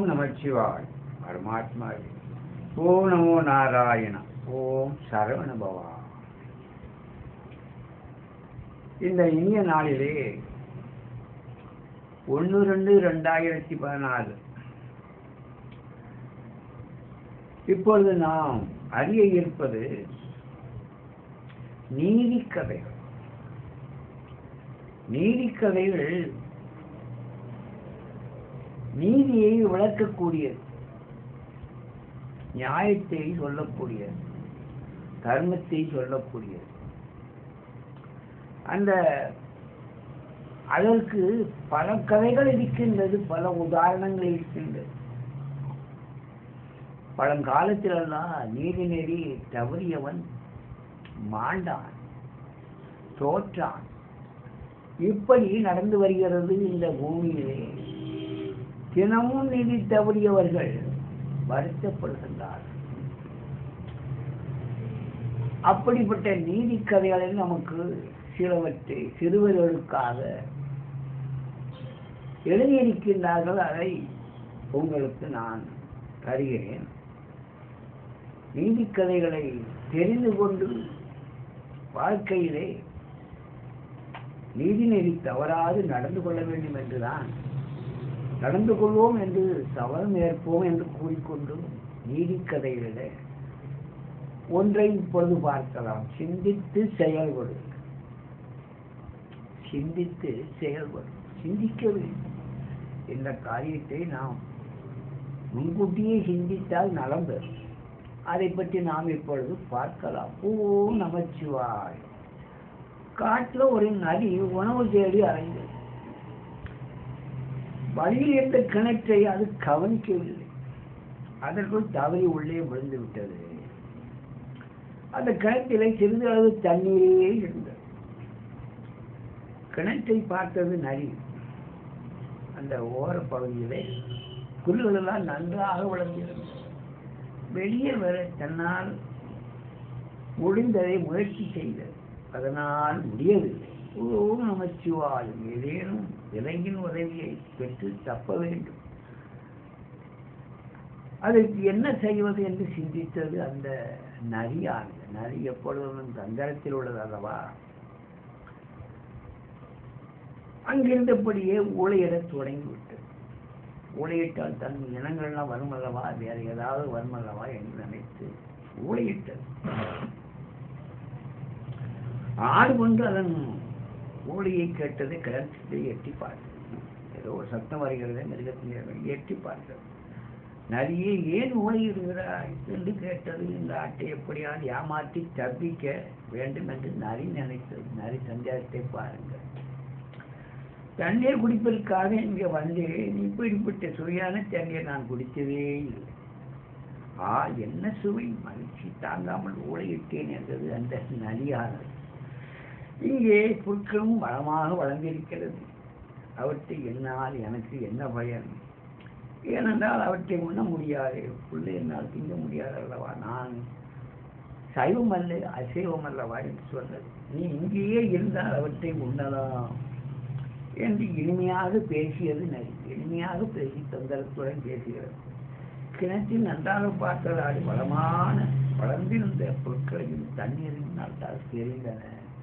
நமச்சிவாய் பரமாத்மா ஓம் நமோ நாராயண ஓம் சரவண பவா இந்த இனிய நாளிலே ஒன்று ரெண்டு ரெண்டாயிரத்தி பதினாலு இப்பொழுது நாம் அறிய இருப்பது நீதிக்கதைகள் நீதிக்கதைகள் நீதியை விளக்கக்கூடியது நியாயத்தை சொல்லக்கூடியது தர்மத்தை சொல்லக்கூடியது அந்த அதற்கு பல கதைகள் இருக்கின்றது பல உதாரணங்கள் இருக்கின்றது பழங்காலத்திலெல்லாம் நீதி நெறி தவறியவன் மாண்டான் தோற்றான் இப்படி நடந்து வருகிறது இந்த பூமியிலே தினமும் நீதி தவறியவர்கள் வருத்தப்படுகின்றார்கள் அப்படிப்பட்ட நீதி கதைகளை நமக்கு சிலவற்றை சிறுவர்களுக்காக எழுதியிருக்கின்றார்கள் அதை உங்களுக்கு நான் தருகிறேன் நீதிக்கதைகளை தெரிந்து கொண்டு வாழ்க்கையிலே நீதி நெறி தவறாது நடந்து கொள்ள வேண்டும் என்றுதான் நடந்து கொள்வோம் என்று தவறும் ஏற்போம் என்று கூறிக்கொண்டு நீதிக்கதைகளிலே ஒன்றை இப்பொழுது பார்க்கலாம் சிந்தித்து செயல்படு சிந்தித்து செயல்படும் சிந்திக்க வேண்டும் இந்த காரியத்தை நாம் முன்கூட்டியே சிந்தித்தால் நலம் பெறும் அதை பற்றி நாம் இப்பொழுது பார்க்கலாம் ஓ நமச்சிவாய் காட்டில் ஒரு நதி உணவு தேடி அலைந்தது வழியில் இருந்த கிணற்றை அது கவனிக்கவில்லை அதற்குள் தவறி உள்ளே விழுந்து விட்டது அந்த கிணற்றிலே சிறிது அளவு தண்ணீரே இருந்தது கிணற்றை பார்த்தது நரி அந்த ஓர பகுதியிலே புல்லுகளெல்லாம் நன்றாக வளர்ந்திருந்தது வெளியே வர தன்னால் முடிந்ததை முயற்சி செய்தது அதனால் முடியவில்லை ஓம் நமச்சிவாயும் ஏதேனும் இளைஞன் உதவியை பெற்று தப்ப வேண்டும் அதற்கு என்ன செய்வது என்று சிந்தித்தது அந்த நரியானது நரி எப்பொழுதும் தந்தரத்தில் உள்ளது அல்லவா அங்கிருந்தபடியே ஊழையிடத் தொடங்கிவிட்டது ஊழையிட்டால் தன் இனங்கள்லாம் வரும் அல்லவா வேற ஏதாவது வரும் அல்லவா என்று நினைத்து ஊழையிட்டது ஆடு கொண்டு அதன் ஊழியை கேட்டது கிணற்றிலே எட்டி பார்த்தது ஏதோ ஒரு சத்தம் வருகிறது மிருகத்தின் எட்டி பார்த்தது நரியே ஏன் ஊழையிடுகிறாய் என்று கேட்டது இந்த ஆட்டை எப்படியாவது ஏமாற்றி தப்பிக்க வேண்டும் என்று நரி நினைத்தது நரி சந்தேகத்தை பாருங்கள் தண்ணீர் குடிப்பதற்காக இங்கே வந்தேன் இப்படிப்பட்ட சுவையான தண்ணீர் நான் குடித்ததே இல்லை ஆ என்ன சுவை மகிழ்ச்சி தாங்காமல் ஊழையிட்டேன் என்றது அந்த நலியானது இங்கே புற்களும் வளமாக வளர்ந்திருக்கிறது அவற்றை என்னால் எனக்கு என்ன பயன் ஏனென்றால் அவற்றை உண்ண முடியாது புல்லு என்னால் திங்க முடியாது அல்லவா நான் சைவம் அல்ல அசைவம் அல்லவா என்று சொன்னது நீ இங்கேயே இருந்தால் அவற்றை உண்ணலாம் என்று இனிமையாக பேசியது நரி இனிமையாக பேசி தொந்தரத்துடன் பேசுகிறது கிணற்றில் நன்றாக பார்த்ததால் வளமான வளர்ந்திருந்த பொருட்களையும் தண்ணீரையும் நன்றாக தெரிந்தன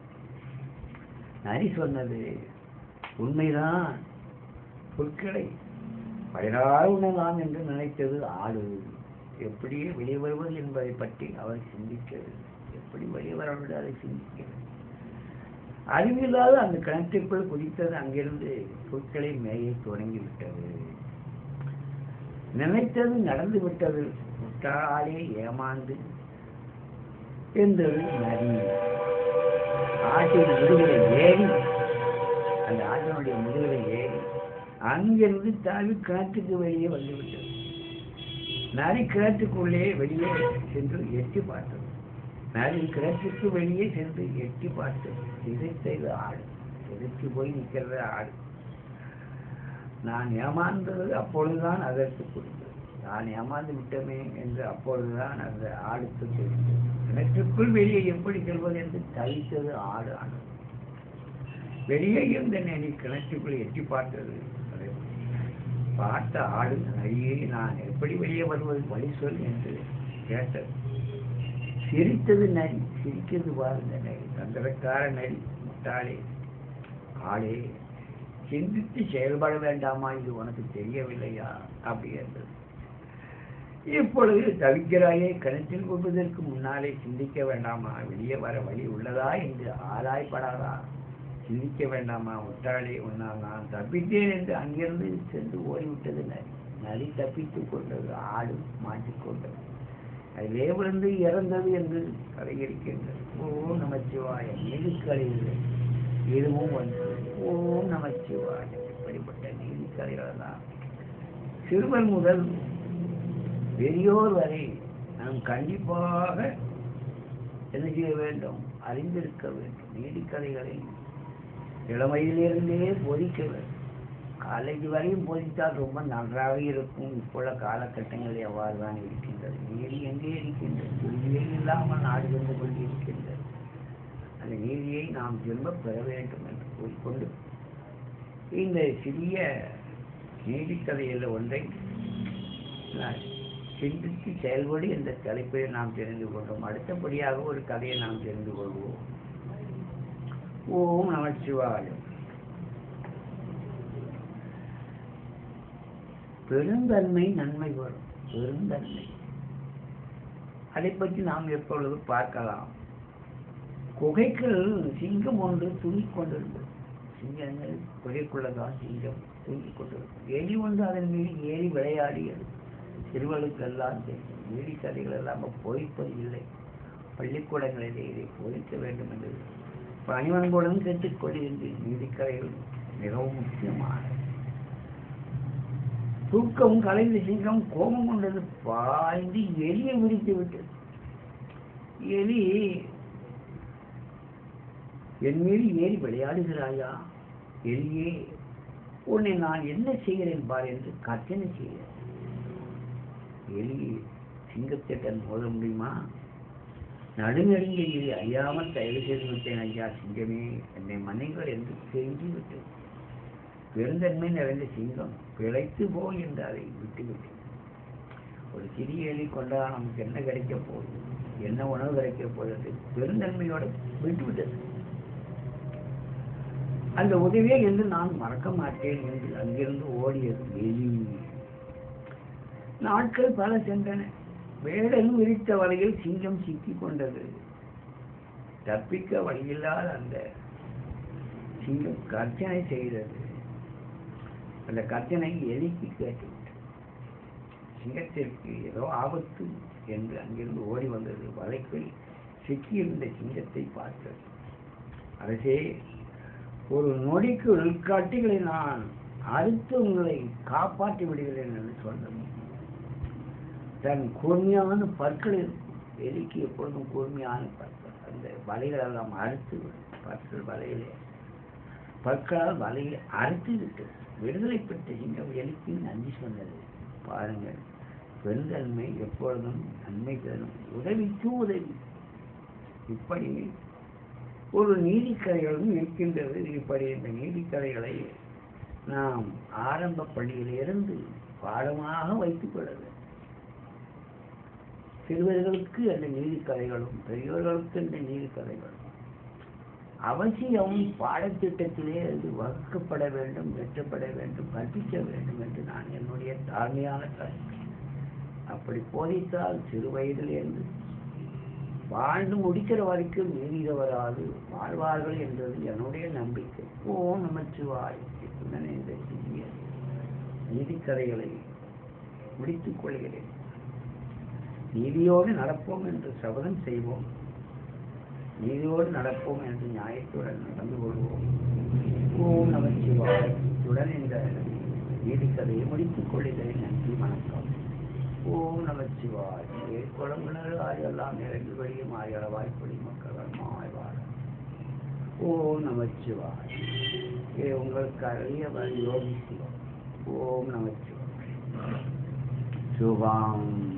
நரி சொன்னது உண்மைதான் பொருட்களை வயதால் உணலாம் என்று நினைத்தது ஆடு எப்படியே வெளியே வருவது என்பதை பற்றி அவர் சிந்திக்கிறது எப்படி வெளியே வரவில்லை அதை சிந்திக்கிறது அறிவில்லாத அந்த கிணற்றிற்குள் குதித்தது அங்கிருந்து பொருட்களை மேய தொடங்கி விட்டது நினைத்தது நடந்து விட்டது முட்டாளே ஏமாந்து என்றது நரி ஆட்டின் முதுகில ஏறி அந்த ஆட்டினுடைய முதுகில ஏறி அங்கிருந்து தாவி கிணற்றுக்கு வெளியே வந்துவிட்டது நரி கிணற்றுக்குள்ளே வெளியே சென்று எட்டி பார்த்தது நரி கிணற்றுக்கு வெளியே சென்று எட்டி பார்த்தது இதை செய்த ஆடு எதிர்த்து போய் நிற்கிறது ஆடு நான் ஏமாந்தது அப்பொழுதுதான் அதற்கு புரிந்தது நான் ஏமாந்து விட்டமே என்று அப்பொழுதுதான் அந்த ஆடுக்கு தெரிந்தது கிணற்றுக்குள் வெளியே எப்படி செல்வது என்று தவித்தது ஆடு ஆனது வெளியே இருந்த நெனி கிணற்றுக்குள் எட்டி பார்த்தது பார்த்த ஆடு நரியே நான் எப்படி வெளியே வருவது வழி சொல் என்று கேட்டது சிரித்தது நரி சிரிக்கிறது பாருங்க நரி தந்திரக்கார நரி முட்டாளே ஆளே சிந்தித்து செயல்பட வேண்டாமா இது உனக்கு தெரியவில்லையா அப்படி என்றது இப்பொழுது தவிக்கிறாயே கணத்தில் கொள்வதற்கு முன்னாலே சிந்திக்க வேண்டாமா வெளியே வர வழி உள்ளதா என்று ஆராய்படாதா சிந்திக்க வேண்டாமா முட்டாளே உன்னால் நான் தப்பித்தேன் என்று அங்கிருந்து சென்று ஓடிவிட்டது நரி நரி தப்பித்துக் கொண்டது ஆடு மாட்டிக்கொண்டது அதிலே விழுந்து இறந்தது என்று கதை இருக்கின்றது ஓம் நமச்சிவாயம் நீதி கலையில்லை இதுவும் வந்து ஓம் நமச்சிவாயம் இப்படிப்பட்ட நீதி கலைகள் தான் சிறுவர் முதல் பெரியோர் வரை நாம் கண்டிப்பாக என்ன செய்ய வேண்டும் அறிந்திருக்க வேண்டும் நீதிக்கதைகளை இளமையிலிருந்தே போதிக்க வேண்டும் காலேஜ் வரையும் போதித்தால் ரொம்ப நன்றாக இருக்கும் இப்போல காலகட்டங்கள் எவ்வாறு தான் இருக்கின்றது நீதி எங்கே இருக்கின்றது நீதியே இல்லாமல் நாடு சென்று கொண்டிருக்கின்றது அந்த நீதியை நாம் திரும்ப பெற வேண்டும் என்று கூறிக்கொண்டு இந்த சிறிய நீதிக்கதையில் ஒன்றை நான் சிந்தித்து செயல்படு என்ற தலைப்பில் நாம் தெரிந்து கொண்டோம் அடுத்தபடியாக ஒரு கதையை நாம் தெரிந்து கொள்வோம் ஓம் நமச்சிவாயம் பெருந்தன்மை நன்மை வரும் பெருந்தன்மை அதை பற்றி நாம் எப்பொழுது பார்க்கலாம் குகைக்குள் சிங்கம் ஒன்று தூங்கிக் கொண்டிருந்தது சிங்கங்கள் குகைக்குள்ளதான் சிங்கம் தூங்கிக் கொண்டிருந்தது எலி ஒன்று அதன் மீது ஏறி விளையாடியது சிறுவர்களுக்கெல்லாம் தெரியும் நீதி கதைகள் எல்லாம் போதிப்பது இல்லை பள்ளிக்கூடங்களிலே இதை போதிக்க வேண்டும் என்று பணிவன்புடன் கேட்டுக்கொள்கின்றேன் நீதிக்கதைகள் மிகவும் முக்கியமானது தூக்கம் கலைந்த சிங்கம் கோபம் கொண்டது பாய்ந்து எலியை விரித்து விட்டது எலி என் மீது ஏறி விளையாடுகிறாயா எலியே உன்னை நான் என்ன செய்கிறேன் பார் என்று கர்த்தனை செய்கிறேன் எலி சிங்கத்திட்டன் மோத முடியுமா நடுநடுங்க இது அறியாமல் தயவு செய்து விட்டேன் ஐயா சிங்கமே என்னை மன்னிங்கள் என்று தெரிஞ்சு விட்டது பெருந்தன்மை நிறைந்த சிங்கம் பிழைத்து போ என்று அதை விட்டுவிட்டேன் ஒரு சிறிய எலி கொண்டா நமக்கு என்ன கிடைக்க போகுது என்ன உணவு கிடைக்க போகிறது பெருந்தன்மையோட விட்டுவிட்டது அந்த உதவியை என்று நான் மறக்க மாட்டேன் என்று அங்கிருந்து ஓடியது எலி நாட்கள் பல சென்றன வேடன் விரித்த வலையில் சிங்கம் சிக்கிக் கொண்டது தப்பிக்க வழியில்லாத அந்த சிங்கம் கர்ச்சனை செய்தது அந்த கர்ச்சனை எலிக்கு கேட்டுவிட்டது சிங்கத்திற்கு ஏதோ ஆபத்து என்று அங்கிருந்து ஓடி வந்தது வலைக்குள் சிக்கியிருந்த சிங்கத்தை பார்த்தது அரசே ஒரு நொடிக்குள் கட்டிகளை நான் அறுத்து உங்களை காப்பாற்றி விடுகிறேன் என்று சொன்னது தன் கூர்மையான பற்கள் இருக்கும் எலிக்கு எப்பொழுதும் கூர்மையான பற்கள் அந்த வலைகள் எல்லாம் அறுத்து விடும் பற்கள் வலையிலே பற்களால் வலையை அறுத்து விட்டு விடுதலை பெற்ற சிங்கம் எலிக்கு நன்றி சொன்னது பாருங்கள் பெருந்தன்மை எப்பொழுதும் நன்மை தரும் உதவிக்கு உதவி இப்படி ஒரு நீதிக்கதைகளும் இருக்கின்றது இப்படி இந்த நீதிக்கதைகளை நாம் ஆரம்ப பள்ளியிலிருந்து பாடமாக வைத்துக் கொள்ள வேண்டும் சிறுவர்களுக்கு அந்த நீதிக்கதைகளும் பெரியோர்களுக்கு அந்த நீதிக்கதைகளும் அவசியம் பாடத்திட்டத்திலே அது வகுக்கப்பட வேண்டும் வெற்றப்பட வேண்டும் கற்பிக்க வேண்டும் என்று நான் என்னுடைய தாழ்மையான கருத்து அப்படி போதித்தால் சிறு வயதிலிருந்து வாழ்ந்து முடிக்கிற வரைக்கும் நீதிக வராது வாழ்வார்கள் என்றது என்னுடைய நம்பிக்கை ஓ நமச்சிவாய் இத்துடன் இந்த சிறிய நீதிக்கதைகளை முடித்துக் கொள்கிறேன் நீதியோடு நடப்போம் என்று சபதம் செய்வோம் நீதியோடு நடப்போம் என்று நியாயத்துடன் நடந்து கொள்வோம் ஓம் நமச்சிவாய் இத்துடன் இந்த நீதிக்கதையை முடித்துக் கொள்கிறேன் நன்றி வணக்கம் ஓம் நமச்சிவாய் ஏற்குளங்கள் ஆயெல்லாம் நிறைந்து வழியும் ஆயளவாய் குடி மக்கள் மாய்வார் ஓம் நமச்சிவாய் ஏ உங்களுக்கு அழியவர் யோகி சிவம் ஓம் நமச்சிவாய் சுபம்